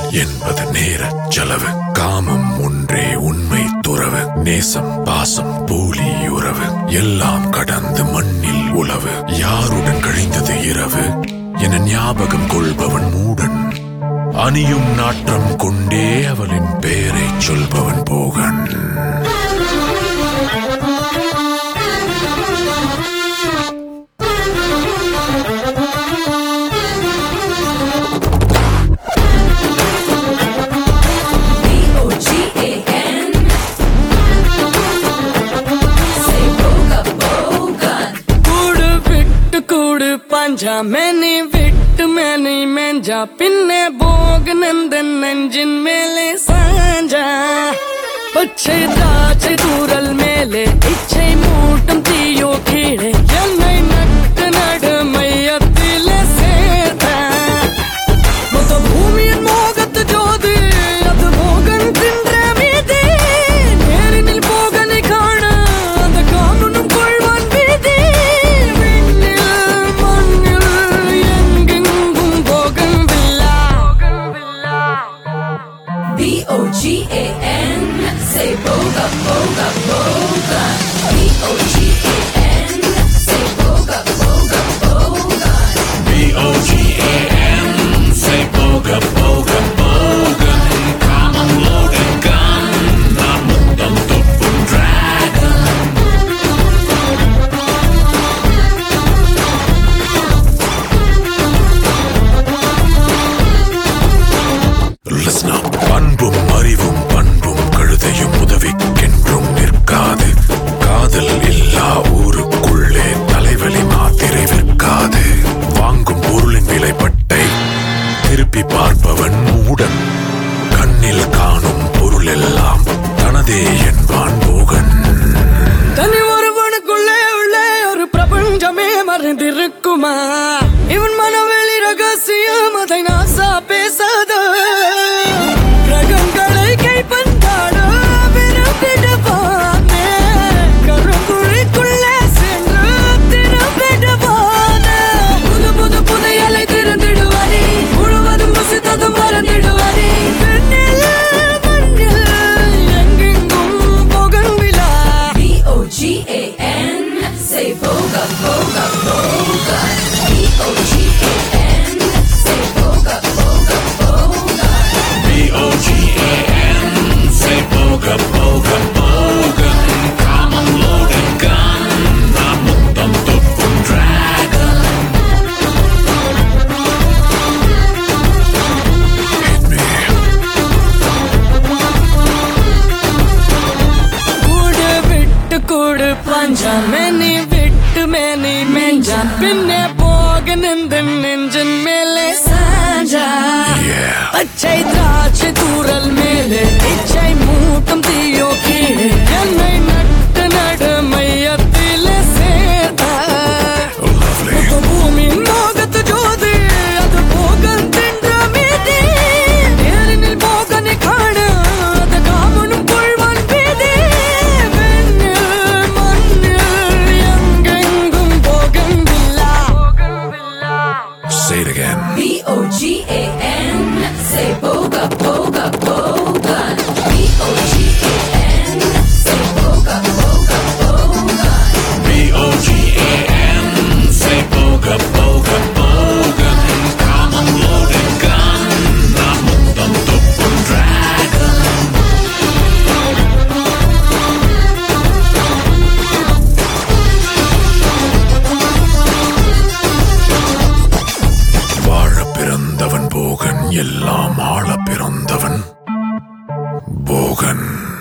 என்பது நேர செலவு காமம் ஒன்றே உண்மை துறவு நேசம் பாசம் போலி உறவு எல்லாம் கடந்து மண்ணில் உழவு யாருடன் கழிந்தது இரவு என ஞாபகம் கொள்பவன் மூடன் அணியும் நாற்றம் கொண்டே அவளின் பெயரைச் சொல்பவன் Bogan B-O-G-A-N. Say boga bogan. கூடு விட்டு கூடு பஞ்சா மேனி விட்டு மேனி மெஞ்சா பின்னே போக நந்தன் நெஞ்சின் மேலே சாஞ்சா பச்சை திராட்சை தூரல் மேலே இச்சை மூட்டும் தீயோ கீழே என்னை நட்டு நடு மையத்திலே சேர்த்த மொத்த பூமியின் மோகத்து ஜோதி அது மோகன் தின்ற மீதி நேரினில் போகனை காண அந்த காணுனும் கொள்வான் வீதி விண்ணில் மண்ணில் எங்கெங்கும் bougainvillea B-O-G-A-N. Say boga boga bogan. B-O-G-A-N. Say boga boga bogan. B-O-G-A-N Say boga boga bogan Come on load and gun Namundan tuppun dragon Listen up. அன்பும் அறிவும் பண்பும் கழுதையும் உதவிக்கென்றும் நிற்காது காதல் இல்லா ஊருக்குள்ளே தலைவலி மாத்திரை விற்காது வாங்கும் பொருளின் விலைப்பட்டை திருப்பி பார்ப்பவன் மூடன் கண்ணில் காணும் பொருள் எல்லாம் தனதே என்பான் போகன் தனி ஒருவனுக்குள்ளே உள்ளே ஒரு பிரபஞ்சமே மறைந்திருக்குமா இவன் மனவெளி ரகசியம் அதை நாசா பேசாத கிரகங்களை கைப்பந்தாட விரும்பிடுவானே கருங்குழிக்குள்ளே சென்று திரும்பிடுவானே புது புது புதையலை திறந்திடுவாரே முழுவதும் முசித்ததும் மறந்திடுவாரே பெண்ணில் மண்ணில் எங்கெங்கும் போகன் விழா B-O-G-A-N. Say boga boga bogan. B-O-G-A-N. Say boga boga bogan. B-O-G-A-N Say boga boga bogan Come on load and gun Namundan tuppun dragon Hit me கூடு விட்டு கூடு பஞ்சா மேனி விட்டு மேனி மெஞ்சா பின்னே போக நின்று நெஞ்சின் மேலே சாஞ்சா Yeah பச்சை திராட்சை தூரல் மேலே இச்சை மூட்டும் தீயோ கீழே என்னை நட்டு நடு மையத்திலே சேர்த்தா Lovely பூமி மோகத்து ஜோதி அது போகன் தின்ற மீதி நேரினில் போகனை காண அது காமனும் கொள்வான் வீதி வெண்ணில் மண்ணில் எங்கெங்கும் bougainvillea Say it again B-O-G-A-N. Say boga boga bogan. B-O-G-A-N. Say boga boga bogan. B-O-G-A-N Say boga boga bogan Come on load and gun Namundan tuppun dragon வாழ பிறந்தவன் போகன் எல்லாம் ஆள பிறந்தவன் போகன்